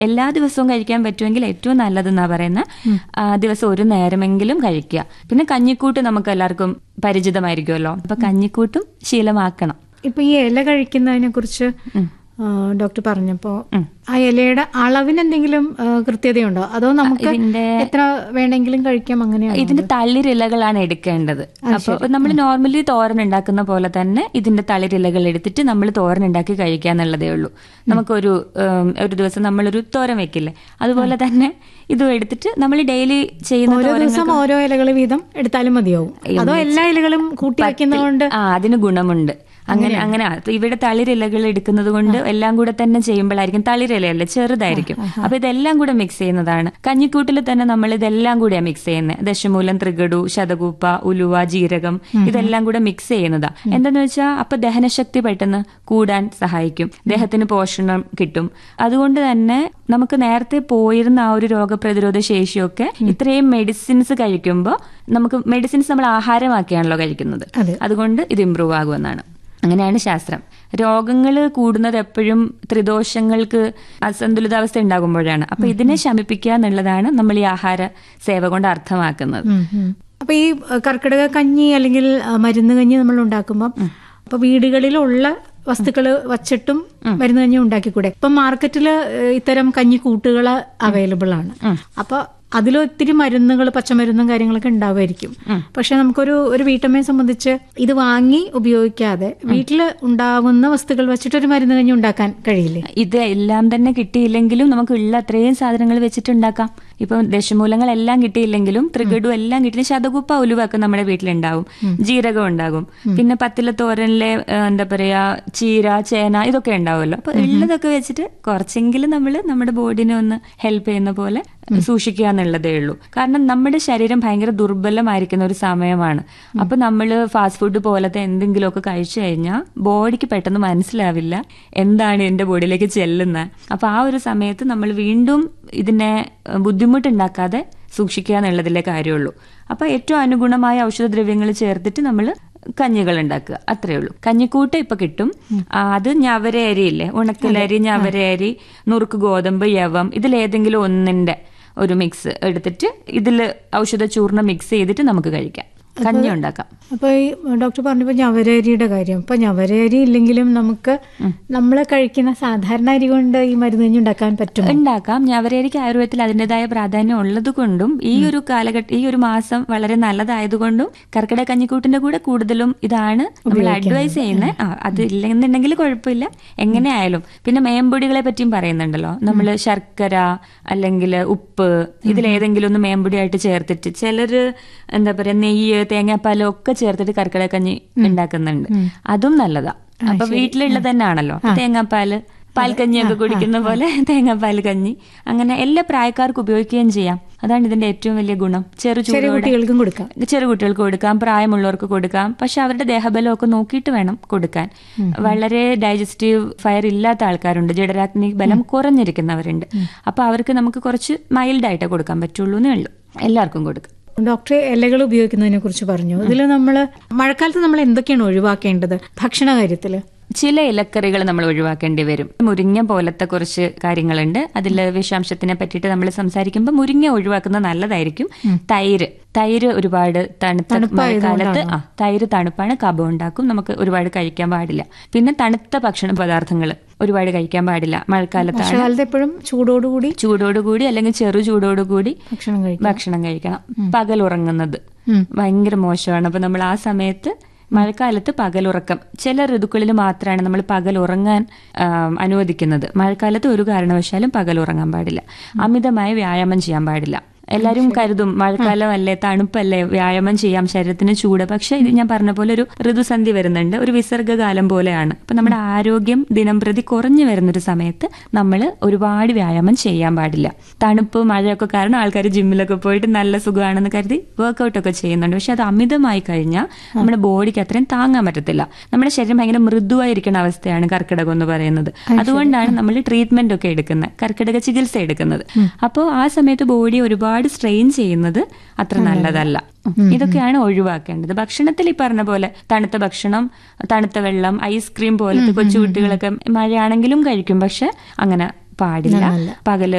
എല്ലാ ദിവസവും കഴിക്കാൻ പറ്റുമെങ്കിൽ ഏറ്റവും നല്ലതെന്നാ പറയുന്ന ആ, ദിവസം ഒരു നേരമെങ്കിലും കഴിക്കുക പിന്നെ കഞ്ഞിക്കൂട്ട് നമുക്ക് എല്ലാവർക്കും പരിചിതമായിരിക്കുമല്ലോ അപ്പൊ കഞ്ഞിക്കൂട്ടും ശീലമാക്കണം ഇപ്പൊ ഈ ഇല കഴിക്കുന്നതിനെ കുറിച്ച് ഡോക്ടർ പറഞ്ഞപ്പോ ആ ഇലയുടെ അളവിന് എന്തെങ്കിലും ആ, കൃത്യതയുണ്ടോ അതോ നമുക്ക് ഇതിന്റെ എത്ര വേണമെങ്കിലും കഴിക്കാം അങ്ങനെയാണോ ഇതിന്റെ തളിരിലകളാണ് എടുക്കേണ്ടത് അപ്പോൾ നമ്മൾ നോർമലി തോരൻ ഉണ്ടാക്കുന്ന പോലെ തന്നെ ഇതിന്റെ തളിരിലകൾ എടുത്തിട്ട് നമ്മൾ തോരൻ ഉണ്ടാക്കി കഴിക്കുക എന്നുള്ളതേ ഉള്ളൂ നമുക്കൊരു ഉം, ഒരു ദിവസം നമ്മളൊരു തോരൻ വെക്കില്ലേ അതുപോലെ തന്നെ ഇതും എടുത്തിട്ട് നമ്മൾ ഡെയിലി ചെയ്യുന്ന ഓരോ തോരൻ ദിവസം ഓരോ ഇലകൾ വീതം എടുത്താലും മതിയാവും അതോ എല്ലാ ഇലകളും കൂട്ടി വെക്കുന്നതുകൊണ്ട് ആ അതിന് ഗുണമുണ്ട് അങ്ങനെ അങ്ങനെ ആ, ഇവിടെ തളിരിലകൾ എടുക്കുന്നത് കൊണ്ട് എല്ലാം കൂടെ തന്നെ ചെയ്യുമ്പോഴായിരിക്കും തളിരിലയല്ലേ ചെറുതായിരിക്കും അപ്പൊ ഇതെല്ലാം കൂടെ മിക്സ് ചെയ്യുന്നതാണ് കഞ്ഞിക്കൂട്ടിൽ തന്നെ നമ്മൾ ഇതെല്ലാം കൂടെയാണ് മിക്സ് ചെയ്യുന്നത് ദശമൂലം ത്രികടു ശതകൂപ്പ ഉലുവ ജീരകം ഇതെല്ലാം കൂടെ മിക്സ് ചെയ്യുന്നതാ എന്താന്ന് വെച്ചാൽ അപ്പൊ ദഹനശക്തി പെട്ടെന്ന് കൂടാൻ സഹായിക്കും ദേഹത്തിന് പോഷണം കിട്ടും അതുകൊണ്ട് തന്നെ നമുക്ക് നേരത്തെ പോയിരുന്ന ആ ഒരു രോഗപ്രതിരോധ ശേഷിയൊക്കെ ഇത്രയും മെഡിസിൻസ് കഴിക്കുമ്പോൾ നമുക്ക് മെഡിസിൻസ് നമ്മൾ ആഹാരമാക്കിയാണല്ലോ കഴിക്കുന്നത് അതെ. അതുകൊണ്ട് ഇത് ഇമ്പ്രൂവ് ആകുമെന്നാണ് അങ്ങനെയാണ് ശാസ്ത്രം രോഗങ്ങൾ കൂടുന്നത് എപ്പോഴും ത്രിദോഷങ്ങൾക്ക് അസന്തുലിതാവസ്ഥ ഉണ്ടാകുമ്പോഴാണ് അപ്പൊ ഇതിനെ ശമിപ്പിക്കുക എന്നുള്ളതാണ് നമ്മൾ ഈ ആഹാര സേവ കൊണ്ട് അർത്ഥമാക്കുന്നത് ഉം, ഉം. അപ്പൊ ഈ അഹ്, കർക്കിടക കഞ്ഞി അല്ലെങ്കിൽ അഹ്, മരുന്ന് കഞ്ഞി നമ്മൾ ഉണ്ടാക്കുമ്പോൾ അപ്പൊ വീടുകളിലുള്ള വസ്തുക്കൾ വച്ചിട്ടും മരുന്ന് കഞ്ഞി ഉണ്ടാക്കിക്കൂടെ ഇപ്പൊ മാർക്കറ്റില് ഏഹ്, ഇത്തരം കഞ്ഞി കൂട്ടുകൾ അവൈലബിൾ ആണ് അപ്പൊ അതിൽ ഒത്തിരി മരുന്നുകൾ പച്ചമരുന്നും കാര്യങ്ങളൊക്കെ ഉണ്ടാവുമായിരിക്കും പക്ഷെ നമുക്കൊരു ഒരു വീട്ടമ്മയെ സംബന്ധിച്ച് ഇത് വാങ്ങി ഉപയോഗിക്കാതെ വീട്ടിൽ ഉണ്ടാവുന്ന വസ്തുക്കൾ വെച്ചിട്ട് ഒരു മരുന്ന് കഞ്ഞി ഉണ്ടാക്കാൻ കഴിയില്ലേ ഇത് എല്ലാം തന്നെ കിട്ടിയില്ലെങ്കിലും നമുക്ക് ഉള്ള അത്രയും സാധനങ്ങൾ വെച്ചിട്ടുണ്ടാക്കാം ഇപ്പൊ ദശമൂലങ്ങളെല്ലാം കിട്ടിയില്ലെങ്കിലും ത്രികടു എല്ലാം കിട്ടി ശതകുപ്പ ഉലുവൊക്കെ നമ്മുടെ വീട്ടിലുണ്ടാവും ജീരകം ഉണ്ടാകും പിന്നെ പത്തില തോരനിലെ ആ, എന്താ പറയാ ചീര ചേന ഇതൊക്കെ ഉണ്ടാവുമല്ലോ അപ്പൊ ഉള്ളതൊക്കെ വെച്ചിട്ട് കുറച്ചെങ്കിലും നമ്മൾ നമ്മുടെ ബോഡിനെ ഒന്ന് ഹെൽപ്പ് ചെയ്യുന്ന പോലെ സൂക്ഷിക്കുക എന്നുള്ളതേ ഉള്ളൂ കാരണം നമ്മുടെ ശരീരം ഭയങ്കര ദുർബലമായിരിക്കുന്ന ഒരു സമയമാണ് അപ്പൊ നമ്മൾ ഫാസ്റ്റ് ഫുഡ് പോലത്തെ എന്തെങ്കിലുമൊക്കെ കഴിച്ചു കഴിഞ്ഞാൽ ബോഡിക്ക് പെട്ടെന്ന് മനസ്സിലാവില്ല എന്താണ് എന്റെ ബോഡിയിലേക്ക് ചെല്ലുന്നത് അപ്പൊ ആ ഒരു സമയത്ത് നമ്മൾ വീണ്ടും ഇതിനെ ഏഹ്, ബുദ്ധിമുട്ടുണ്ടാക്കാതെ സൂക്ഷിക്കുക എന്നുള്ളതിലെ കാര്യമുള്ളൂ അപ്പൊ ഏറ്റവും അനുഗുണമായ ഔഷധദ്രവ്യങ്ങൾ ചേർത്തിട്ട് നമ്മൾ കഞ്ഞികൾ ഉണ്ടാക്കുക അത്രേ ഉള്ളൂ കഞ്ഞിക്കൂട്ട് ഇപ്പൊ കിട്ടും ആ, അത് ഞവര അരിയില്ലേ ഉണക്കലരി ഞവര അരി നുറുക്ക് ഗോതമ്പ് യവം ഇതിലേതെങ്കിലും ഒന്നിന്റെ ഒരു മിക്സ് എടുത്തിട്ട് ഇതിൽ ഔഷധ ചൂർണ്ണം മിക്സ് ചെയ്തിട്ട് നമുക്ക് കഴിക്കാം കഞ്ഞി ഉണ്ടാക്കാം അപ്പൊ ഈ ഡോക്ടർ പറഞ്ഞപ്പോ ഞവരരിയുടെ കാര്യം അപ്പൊ ഞവരരി ഇല്ലെങ്കിലും നമുക്ക് നമ്മൾ കഴിക്കുന്ന സാധാരണ അരി കൊണ്ട് ഈ മരുന്ന് കഞ്ഞി ഉണ്ടാക്കാൻ പറ്റും ഉണ്ടാക്കാം ഞവരേരിക്ക് ആയുർവേദത്തിൽ അതിൻ്റെതായ പ്രാധാന്യം ഉള്ളത് കൊണ്ടും ഈ ഒരു കാലഘട്ടം ഈ ഒരു മാസം വളരെ നല്ലതായതുകൊണ്ടും കർക്കിടക കഞ്ഞിക്കൂട്ടിന്റെ കൂടെ കൂടുതലും ഇതാണ് നമ്മൾ അഡ്വൈസ് ചെയ്യുന്നത് ആ അത് ഇല്ലെന്നുണ്ടെങ്കിൽ കുഴപ്പമില്ല എങ്ങനെയായാലും പിന്നെ മേമ്പൊടികളെ പറ്റിയും പറയുന്നുണ്ടല്ലോ നമ്മൾ ശർക്കര അല്ലെങ്കിൽ ഉപ്പ് ഇതിലേതെങ്കിലും ഒന്ന് മേമ്പൊടിയായിട്ട് ചേർത്തിട്ട് ചിലര് എന്താ പറയാ നെയ്യ് തേങ്ങാപ്പാലും ഒക്കെ ചേർത്തിട്ട് കർക്കിടക കഞ്ഞി ഉണ്ടാക്കുന്നുണ്ട് അതും നല്ലതാ അപ്പൊ വീട്ടിലുള്ളത് തന്നെയാണല്ലോ തേങ്ങാപ്പാല് പാൽക്കഞ്ഞിയൊക്കെ കുടിക്കുന്ന പോലെ തേങ്ങാപ്പാൽ കഞ്ഞി അങ്ങനെ എല്ലാ പ്രായക്കാർക്കും ഉപയോഗിക്കുകയും ചെയ്യാം അതാണ് ഇതിന്റെ ഏറ്റവും വലിയ ഗുണം ചെറു ചെറിയ ചൂടോടെ കുട്ടികൾക്കും കൊടുക്കാം ചെറു കുട്ടികൾക്ക് കൊടുക്കാം പ്രായമുള്ളവർക്ക് കൊടുക്കാം പക്ഷെ അവരുടെ ദേഹബലമൊക്കെ നോക്കിയിട്ട് വേണം കൊടുക്കാൻ വളരെ ഡൈജസ്റ്റീവ് ഫയർ ഇല്ലാത്ത ആൾക്കാരുണ്ട് ജഡരാഗ്നി ബലം കുറഞ്ഞിരിക്കുന്നവരുണ്ട് അപ്പൊ അവർക്ക് നമുക്ക് കുറച്ച് മൈൽഡ് ആയിട്ടേ കൊടുക്കാൻ പറ്റുള്ളൂ എന്നേ ഉള്ളൂ എല്ലാവർക്കും കൊടുക്കാം ഡോക്ടർ ഇലകൾ ഉപയോഗിക്കുന്നതിനെ കുറിച്ച് പറഞ്ഞു ഇതിൽ നമ്മൾ മഴക്കാലത്ത് നമ്മൾ എന്തൊക്കെയാണ് ഒഴിവാക്കേണ്ടത് ഭക്ഷണ കാര്യത്തില് ചില ഇലക്കറികൾ നമ്മൾ ഒഴിവാക്കേണ്ടി വരും മുരിങ്ങ പോലത്തെ കുറച്ച് കാര്യങ്ങളുണ്ട് അതിൽ വിഷാംശത്തിനെ പറ്റിയിട്ട് നമ്മൾ സംസാരിക്കുമ്പോൾ മുരിങ്ങ ഒഴിവാക്കുന്നത് നല്ലതായിരിക്കും തൈര് തൈര് ഒരുപാട് തണുത്ത മഴക്കാലത്ത് ആ തൈര് തണുപ്പാണ് കഫം ഉണ്ടാക്കും നമുക്ക് ഒരുപാട് കഴിക്കാൻ പാടില്ല പിന്നെ തണുത്ത ഭക്ഷണ പദാർത്ഥങ്ങൾ ഒരുപാട് കഴിക്കാൻ പാടില്ല മഴക്കാലത്താണ് വർഷകാലത്ത് എപ്പോഴും ചൂടോടുകൂടി ചൂടോടുകൂടി അല്ലെങ്കിൽ ചെറു ചൂടോടുകൂടി ഭക്ഷണം കഴിക്കും ഭക്ഷണം കഴിക്കണം പകൽ ഉറങ്ങുന്നത് ഉം. ഭയങ്കര മോശമാണ് അപ്പൊ നമ്മൾ ആ സമയത്ത് മഴക്കാലത്ത് പകലുറക്കം ചില ഋതുക്കളിൽ മാത്രമാണ് നമ്മൾ പകൽ ഉറങ്ങാൻ ആം, അനുവദിക്കുന്നത് മഴക്കാലത്ത് ഒരു കാരണവശാലും പകൽ ഉറങ്ങാൻ പാടില്ല അമിതമായ വ്യായാമം ചെയ്യാൻ പാടില്ല എല്ലാവരും കരുതും മഴക്കാലം അല്ലേ തണുപ്പല്ലേ വ്യായാമം ചെയ്യാം ശരീരത്തിന് ചൂട് പക്ഷെ ഇത് ഞാൻ പറഞ്ഞ പോലെ ഒരു ഋതുസന്ധി വരുന്നുണ്ട് ഒരു വിസർഗകാലം പോലെയാണ് അപ്പൊ നമ്മുടെ ആരോഗ്യം ദിനം പ്രതി കുറഞ്ഞു വരുന്നൊരു സമയത്ത് നമ്മൾ ഒരുപാട് വ്യായാമം ചെയ്യാൻ പാടില്ല തണുപ്പ് മഴയൊക്കെ കാരണം ആൾക്കാർ ജിമ്മിലൊക്കെ പോയിട്ട് നല്ല സുഖമാണെന്ന് കരുതി വർക്കൗട്ട് ഒക്കെ ചെയ്യുന്നുണ്ട് പക്ഷെ അത് അമിതമായി കഴിഞ്ഞാൽ നമ്മുടെ ബോഡിക്ക് അത്രയും താങ്ങാൻ പറ്റത്തില്ല നമ്മുടെ ശരീരം ഭയങ്കര മൃദുവായിരിക്കുന്ന അവസ്ഥയാണ് കർക്കിടകം എന്ന് പറയുന്നത് അതുകൊണ്ടാണ് നമ്മൾ ട്രീറ്റ്മെന്റ് ഒക്കെ എടുക്കുന്നത് കർക്കിടക ചികിത്സ എടുക്കുന്നത് അപ്പോൾ ആ സമയത്ത് ബോഡി ഒരുപാട് സ്ട്രെയിൻ ചെയ്യുന്നത് അത്ര നല്ലതല്ല ഇതൊക്കെയാണ് ഒഴിവാക്കേണ്ടത് ഭക്ഷണത്തിൽ ഈ പറഞ്ഞ പോലെ തണുത്ത ഭക്ഷണം തണുത്ത വെള്ളം ഐസ്ക്രീം പോലത്തെ കൊച്ചുകുട്ടികളൊക്കെ മഴയാണെങ്കിലും കഴിക്കും പക്ഷെ അങ്ങനെ പാടില്ല പകല്